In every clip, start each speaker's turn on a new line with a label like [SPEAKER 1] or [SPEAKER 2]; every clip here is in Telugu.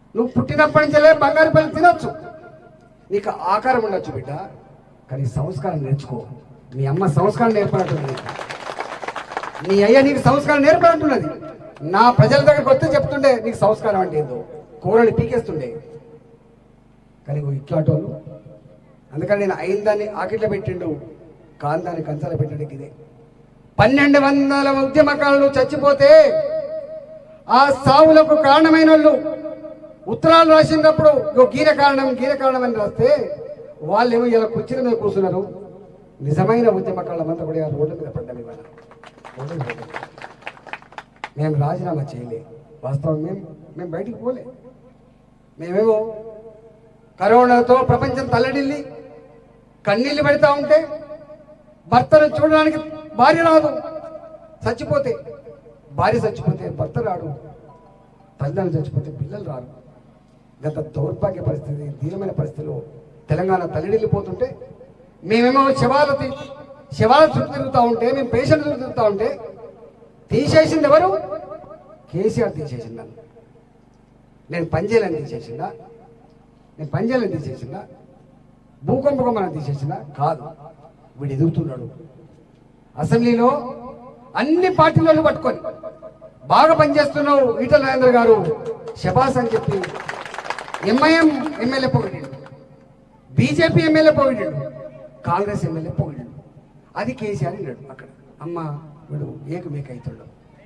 [SPEAKER 1] నువ్వు పుట్టినప్పటి నుంచే బంగారు పల్లి తినొచ్చు నీకు ఆకారం ఉండొచ్చు బిడ్డ కానీ సంస్కారం నేర్చుకో మీ అమ్మ సంస్కారం నేర్పనట్టుంది నీకు. నీ అయ్య నీకు సంస్కారం నేర్పనట్టున్నది నా ప్రజల దగ్గరకు వస్తే చెప్తుండే నీకు సంస్కారం అంటే ఏందో కూరని పీకేస్తుండే కానీ ఇగో ఇట్లాంటి వాళ్ళు అందుకని నేను అయిన దాన్ని ఆకిట్లో పెట్టిండు కాందాన్ని కంచాల పెట్టడానికి ఇదే పన్నెండు వందల ఉద్యమకారులు చచ్చిపోతే ఆ సావులకు కారణమైన వాళ్ళు ఉత్తరాలు రాసినప్పుడు ఇగో గీర కారణం గీర కారణం అని రాస్తే వాళ్ళేమో ఇలా కుర్చీల మీద కూర్చున్నారు నిజమైన ఉద్యమకారులమంతా కూడా ఇలా రోడ్ల మీద పడ్డాం ఇవాళ రోడ్ల మీద పడ్డాం. మేము రాజీనామా చేయలే వాస్తవం మేము మేము బయటికి పోలే మేమేమో కరోనాతో ప్రపంచం తల్లడిల్లి కన్నీళ్ళు పెడతా ఉంటే భర్తను చూడడానికి భార్య రాదు చచ్చిపోతే భార్య చచ్చిపోతే భర్త రాడు తల్లిదండ్రులు చచ్చిపోతే పిల్లలు రారు గత దౌర్భాగ్య పరిస్థితి దీనమైన పరిస్థితిలో తెలంగాణ తల్లిడిల్లిపోతుంటే మేమేమో శవాల తీ- శవాల చుట్టూ తిరుగుతూ ఉంటే మేము పేషెంట్ చుట్టూ తిరుగుతూ ఉంటే తీసేసింది ఎవరు కేసీఆర్ తీసేసింది నన్ను నేను పనిచేయాలని తీసేసిందా నేను పనిచేయాలని తీసేసిందా భూకంపకమని తీసేసిందా కాదు వీడు ఎదుగుతున్నాడు అసెంబ్లీలో అన్ని పార్టీలను పట్టుకొని బాగా పనిచేస్తున్నావు ఈటల రాజేంద్ర గారు శబాస్ అని చెప్పి ఎంఐఎం ఎమ్మెల్యే పొగిడిండు బీజేపీ ఎమ్మెల్యే పొగిడిండు కాంగ్రెస్ ఎమ్మెల్యే పొగిడిండు అది కేసీఆర్ అన్నాడు అక్కడ అమ్మ వీడు ఏకమేక అవుతాడు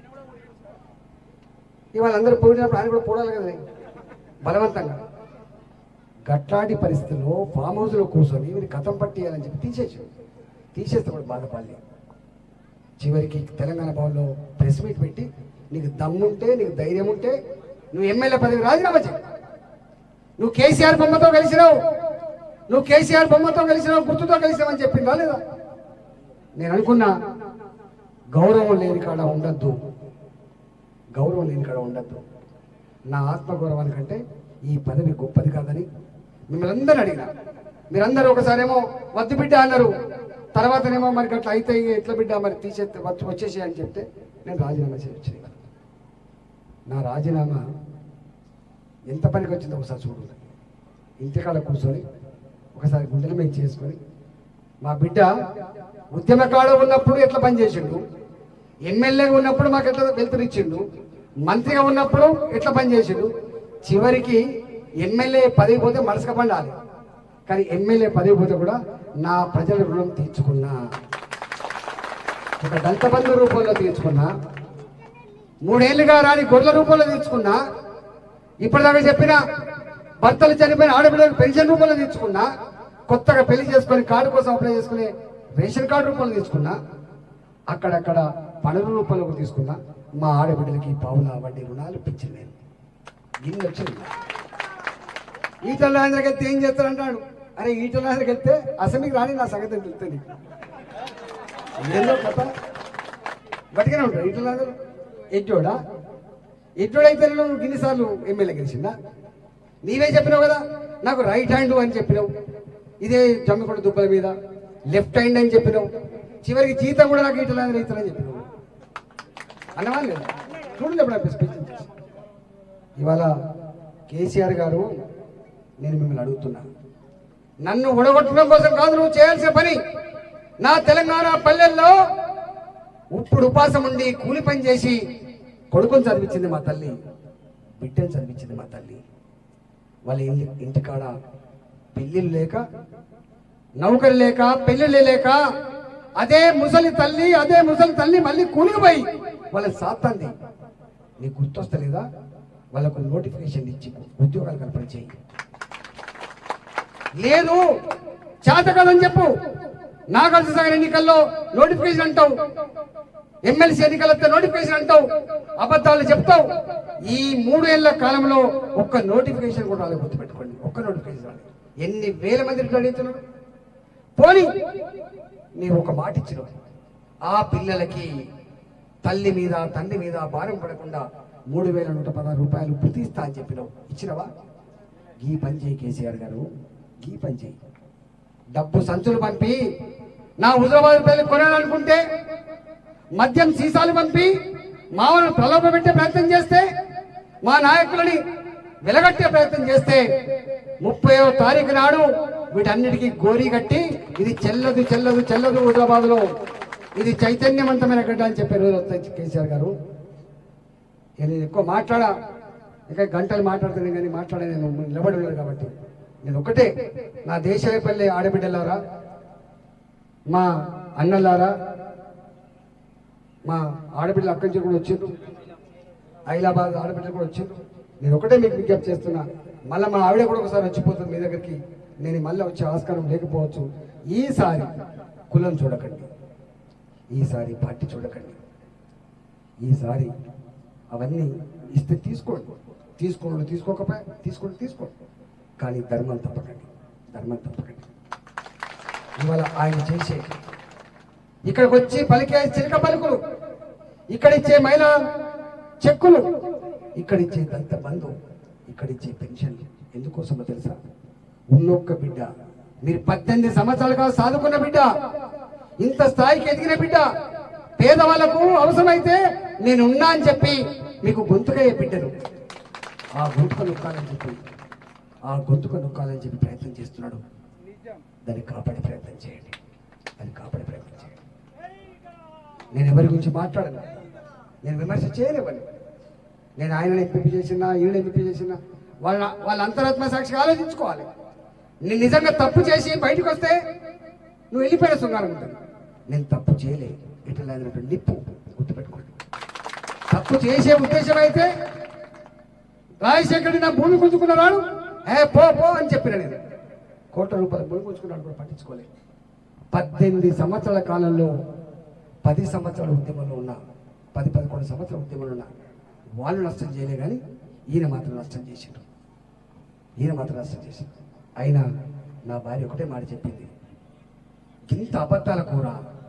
[SPEAKER 1] ఇవాళ అందరూ పొగిడినప్పుడు ఆయన కూడా పోడాలి కదా బలవంతంగా గట్లాంటి పరిస్థితుల్లో ఫామ్ హౌస్లో కూర్చొని వీరి కథం పట్టేయాలని చెప్పి తీసేసాడు తీసేస్తే కూడా బాధపడలే చివరికి తెలంగాణ భవన్లో ప్రెస్ మీట్ పెట్టి నీకు దమ్ముంటే నీకు ధైర్యం ఉంటే నువ్వు ఎమ్మెల్యే పదవి రాజీనామా చేయి నువ్వు కేసీఆర్ బొమ్మతో కలిసినావు నువ్వు కేసీఆర్ బొమ్మతో కలిసినావు గుర్తుతో కలిసినావు అని చెప్పిందా లేదా నేను అనుకున్నా గౌరవం లేని కాడ ఉండద్దు గౌరవం లేని కాడ ఉండద్దు నా ఆత్మగౌరవానికంటే ఈ పదవి గొప్పది కాదని మిమ్మల్ని అందరూ అడిగిన మీరందరూ ఒకసారేమో వద్దు బిడ్డ అన్నారు తర్వాతనేమో మరి అట్లా అయితే ఎట్లా బిడ్డ మరి తీసే వచ్చి వచ్చేసి అని చెప్తే నేను రాజీనామా చేయొచ్చు నా రాజీనామా ఎంత పనికి వచ్చిందో ఒకసారి చూడు ఇంటికాడ కూర్చొని ఒకసారి గుండెల మీద చేసుకొని మా బిడ్డ ఉద్యమకాడ ఉన్నప్పుడు ఎట్లా పనిచేసిండు ఎమ్మెల్యేగా ఉన్నప్పుడు మాకు ఎట్లా వెళ్తురిచ్చిండు మంత్రిగా ఉన్నప్పుడు ఎట్లా పనిచేసిండు చివరికి ఎమ్మెల్యే పదవి పోతే మనసుక పండాలి కానీ ఎమ్మెల్యే పదవి పోతే కూడా నా ప్రజల రుణం తీర్చుకున్నా ఒక దళిత బంధు రూపంలో తీర్చుకున్నా మూడేళ్లుగా రాని గొర్రెల రూపంలో తీర్చుకున్నా ఇప్పటిదాకా చెప్పిన భర్తలు చనిపోయిన ఆడపిల్లలకు పెన్షన్ రూపంలో తీసుకున్నా కొత్తగా పెళ్లి చేసుకొని కార్డు కోసం అప్లై చేసుకునే రేషన్ కార్డు రూపంలో తీసుకున్నా అక్కడక్కడ పనుల రూపంలో తీసుకున్నా మా ఆడబిడ్డలకి పావుల వడ్డీ రుణాలు పిచ్చింది నేను గిన్నె వచ్చింది ఈటల రాజేంద్రకి వెళ్తే ఏం చేస్తారంటాడు అరే ఈటల రాజేంద్రకి వెళ్తే అసెంబ్లీకి రాని నా సంగతి తెలుస్తుంది ఏందో కథ బతికనే ఉంటాడు ఈటల రాజేంద్ర ఎట్టోడా ఎట్టోడైతే నువ్వు గిన్నిసార్లు ఎమ్మెల్యే గెలిచిందా నీవే చెప్పినావు కదా నాకు రైట్ హ్యాండ్ అని చెప్పినావు ఇదే జమ్మికొండ దుబ్బల మీద లెఫ్ట్ హ్యాండ్ అని చెప్పినావు చివరికి జీతం కూడా నాకు ఈటల రాజేంద్ర ఇస్తానని చెప్పినావు అన్నవా లేదా చూడండి ఎప్పుడు స్పీచ్ చేసి ఇవాళ కేసీఆర్ గారు నేను మిమ్మల్ని అడుగుతున్నా నన్ను ఉడగొట్టడం కోసం కాదు నువ్వు చేయాల్సిన పని నా తెలంగాణ పల్లెల్లో ఇప్పుడు ఉపాసం ఉండి కూలి పని చేసి కొడుకుని చదివించింది మా తల్లి బిడ్డను చదివించింది మా తల్లి వాళ్ళ ఇంటి ఇంటికాడ పెళ్ళిళ్ళు లేక నౌకలు లేక పెళ్ళిళ్ళు లేక అదే ముసలి తల్లి అదే ముసలి తల్లి మళ్ళీ కూలిపోయి వాళ్ళ సాత్తంది నీకు గుర్తొస్తలేదా వాళ్ళకు నోటిఫికేషన్ ఇచ్చి ఉద్యోగాలు కల్పన చేయి లేదు చేత కదని చెప్పు నాగార్జున సాగర్ ఎన్నికల్లో నోటిఫికేషన్ అంటావు ఎమ్మెల్సీ ఎన్నికలతో నోటిఫికేషన్ అంటావు అబద్ధాలు చెప్తావు ఈ మూడు ఏళ్ల కాలంలో ఒక్క నోటిఫికేషన్ కూడా రాలేదు గుర్తుపెట్టుకోండి ఒక్క నోటిఫికేషన్ రాలేదు ఎన్ని వేల మంది ఇట్లా అడుగుతున్నారు పోనీ నీవు ఒక మాట ఇచ్చినావు ఆ పిల్లలకి తల్లి మీద తండ్రి మీద భారం పడకుండా మూడు వేల నూట పదహారు రూపాయలు ప్రతి ఇస్తా అని చెప్పినావు ఇచ్చినవా గీ పని చేయి కేసీఆర్ గారు గీ పని చేయి డబ్బు సంచులు పంపి నా హుజరాబాద్ ప్రజలు కొనాలనుకుంటే మద్యం సీసాలు పంపి మామూలు ప్రలోభ పెట్టే ప్రయత్నం చేస్తే మా నాయకులని వెలగట్టే ప్రయత్నం చేస్తే ముప్పైవ తారీఖు నాడు వీటన్నిటికీ గోరీ కట్టి ఇది చెల్లదు చెల్లదు చెల్లదు హైదరాబాద్ లో ఇది చైతన్యవంతమైన గడ్డ అని చెప్పే రోజు వస్తాయి కేసీఆర్ గారు ఇక నేను ఎక్కువ మాట్లాడా ఇంకా గంటలు మాట్లాడుతున్నాను కానీ మాట్లాడే నేను నిలబడి ఉన్నాను కాబట్టి నేను ఒకటే నా దేశపల్లి ఆడబిడ్డలారా మా అన్నలారా మా ఆడబిడ్డలు అక్కడి నుంచి కూడా వచ్చిండ్రు హైదరాబాద్ ఆడబిడ్డలు కూడా వచ్చిండ్రు నేను ఒకటే మీకు విజ్ఞప్తి చేస్తున్నా మళ్ళీ మా ఆవిడ కూడా ఒకసారి వచ్చిపోతుంది మీ దగ్గరికి నేను మళ్ళీ వచ్చే ఆస్కారం లేకపోవచ్చు ఈసారి కులం చూడకండి ఈసారి పార్టీ చూడకండి ఈసారి అవన్నీ ఇస్తే తీసుకోండి తీసుకోండి తీసుకోకపోయా తీసుకోండి తీసుకోండి కానీ ధర్మం తప్పకండి ధర్మం తప్పకండి ఇవాళ ఆయన చేసే ఇక్కడికి వచ్చి పలికే చిలక పలుకులు ఇక్కడిచ్చే మహిళా చెక్కులు ఇక్కడిచ్చే దంత బంధు ఇక్కడిచ్చే పెన్షన్ ఎందుకోసమో తెలుసా ఉన్నొక్క బిడ్డ మీరు పద్దెనిమిది సంవత్సరాలుగా సాదుకున్న బిడ్డ ఇంత స్థాయికి ఎదిగిన బిడ్డ పేదవాళ్లకు అవసరమైతే నేను ఉన్నా అని చెప్పి మీకు గొంతుకయ్యే బిడ్డలు ఆ గొంతుక నొక్కాలని చెప్పి ఆ గొంతుక నొక్కాలని చెప్పి ప్రయత్నం చేస్తున్నాడు దాన్ని కాపాడే ప్రయత్నం చేయండి దాన్ని కాపాడే ప్రయత్నం చేయండి నేను ఎవరి గురించి మాట్లాడను నేను విమర్శ చేయలేవని నేను ఆయనను ఎంపిక చేసినా ఈయన ఎంపిక చేసినా వాళ్ళ వాళ్ళ అంతరాత్మ సాక్షిగా ఆలోచించుకోవాలి నేను నిజంగా తప్పు చేసి బయటకు వస్తే నువ్వు వెళ్ళిపోయిన సున్నాను ఉంటుంది నేను తప్పు చేయలే ఇట్లా లేనటువంటి నిప్పు గుర్తుపెట్టుకోండి తప్పు చేసే ఉద్దేశం అయితే రాజశేఖరుడు నా భూమి గుంజుకున్నాడు ఏ పో పో అని చెప్పిన నేను కోట్ల రూపాయల భూమి గుంజుకున్నాడు కూడా పట్టించుకోలేదు పద్దెనిమిది సంవత్సరాల కాలంలో పది సంవత్సరాల ఉద్యమంలో ఉన్న పది పదకొండు సంవత్సరాల ఉద్యమంలో ఉన్న వాళ్ళు నష్టం చేయలే కానీ ఈయన మాత్రం నష్టం చేసిండు ఈయన మాత్రం నష్టం చేసిండు అయినా నా భార్య ఒకటే మాట చెప్పింది ఇంత అబద్ధాల కూర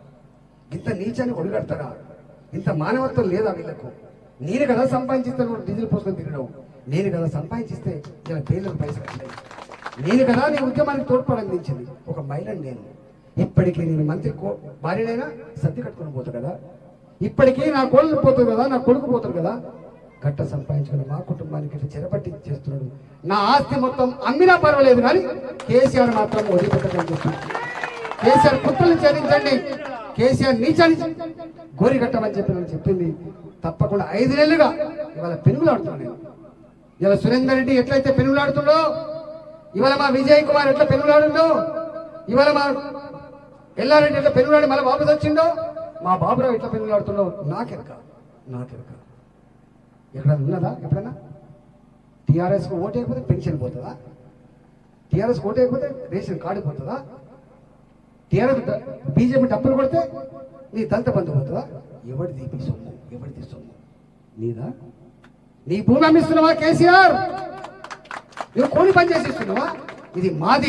[SPEAKER 1] ఇంత నీచాన్ని ఒడిగడతారా ఇంత మానవత్వం లేదా వీళ్ళకు నేను కదా సంపాదించిస్తాను డీజిల్ పోసుకొని తిరగడం నేను కదా సంపాదించిస్తే ఇలా పేర్లకు పైసలు వచ్చినాయి నేను కదా నీ ఉద్యమానికి తోడ్పాటు అందించింది ఒక మహిళను నేను ఇప్పటికీ నేను మంత్రి కో- భార్యనైనా సర్ది కట్టుకొని పోతా కదా ఇప్పటికీ నా కోళ్ళు పోతుంది కదా నా కొడుకు పోతాడు కదా గట్ట సంపాదించుకుని మా కుటుంబానికి ఇట్లా చెరపట్టి చేస్తున్నాడు నా ఆస్తి మొత్తం అమ్మినా పర్వాలేదు కానీ కేసీఆర్ మాత్రం వదిలిపెట్టడం చేస్తున్నాడు కేసీఆర్ కుట్రలు చేరించండి కేసీఆర్ నీచాన్ని గోరి కట్టమని చెప్పి నేను చెప్పింది తప్పకుండా ఐదు నెలలుగా ఇవాళ పెనుగులాడుతున్నాను నేను ఇవాళ సురేందర్ రెడ్డి ఎట్లయితే పెనుగులాడుతుండో ఇవాళ మా విజయ్ కుమార్ ఎట్లా పెనుగులాడుండో ఇవాళ మా ఎల్లారెడ్డి ఎట్లా పెనుగులాడి మళ్ళీ వాపస్ వచ్చిండో మా బాబురావు ఎట్లా పెనుగులాడుతుండో నాకెరక నాకెరక ఎక్కడ ఉన్నదా ఎప్పుడైనా టీఆర్ఎస్ కు ఓటు వేయకపోతే పెన్షన్ పోతుందా టీఆర్ఎస్ ఓటు వేయకపోతే రేషన్ కార్డు పోతుందా టీఆర్ఎస్ బీజేపీ డబ్బులు కొడితే నీ దళిత బంధు పోతుందా ఎవరిది మీ సొమ్ము ఎవరిది సొమ్ము నీదా నీ భూమి అమ్మిస్తున్నావా కేసీఆర్ నువ్వు కోడి పని చేసి ఇస్తున్నావా ఇది మాది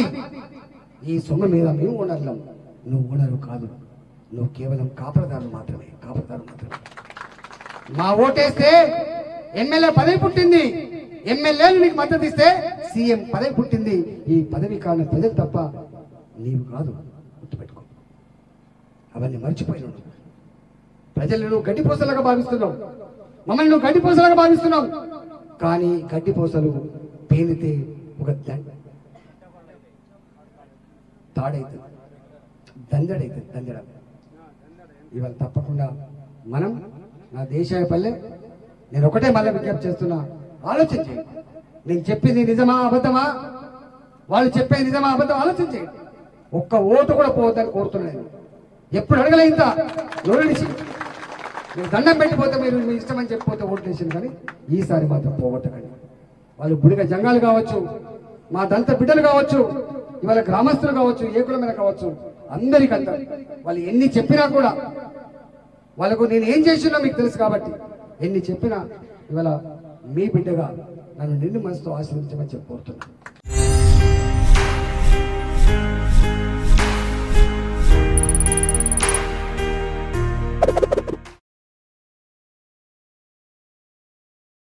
[SPEAKER 1] ఈ సొమ్ము మీద మేము ఓనర్లం నువ్వు ఓనరు కాదు నువ్వు కేవలం కాపరదారు మాత్రమే కాపరదారు మాత్రమే మా ఓటేస్తే ఎమ్మెల్యే పదవి పుట్టింది ఎమ్మెల్యేలు నీకు మద్దతు ఇస్తే సీఎం పదవి పుట్టింది ఈ పదవి కారణం ప్రజలు తప్ప నీవు కాదు గుర్తుపెట్టుకో అవన్నీ మర్చిపోయినావు నువ్వు. ప్రజలు నువ్వు గడ్డిపూసలుగా భావిస్తున్నావు మమ్మల్ని నువ్వు గడ్డిపూసలుగా భావిస్తున్నావు కానీ గడ్డిపూసలు పేలితే ఒక దండ తాడైతుంది దందడైతుంది దందడ ఇవాళ తప్పకుండా మనం నా దేశాయ పల్లె నేను ఒకటే మళ్ళీ విజ్ఞప్తి చేస్తున్నా ఆలోచన చేయండి నేను చెప్పింది నిజమా అబద్ధమా వాళ్ళు చెప్పేది నిజమా అబద్ధం ఆలోచన చేయండి ఒక్క ఓటు కూడా పోవద్దని కోరుతున్నాను నేను ఎప్పుడు అడగలే ఇంత నోరడిచి మీరు దండం పెట్టిపోతే మీరు మీ ఇష్టం అని చెప్పిపోతే ఓట్లు వేసింది కానీ ఈసారి మాత్రం పోగొట్టకండి వాళ్ళు బుడిగ జంగాలు కావచ్చు మా దంత బిడ్డలు కావచ్చు ఇవాళ గ్రామస్తులు కావచ్చు ఏ కులమైన కావచ్చు అందరికీ అంటారు వాళ్ళు ఎన్ని చెప్పినా కూడా వాళ్ళకు నేను ఏం చేసినా మీకు తెలుసు కాబట్టి ఎన్ని చెప్పినా ఇవాళ మీ బిడ్డగా నన్ను నిండు మనసుతో ఆశీర్వదించమని చెప్పి కోరుతున్నాను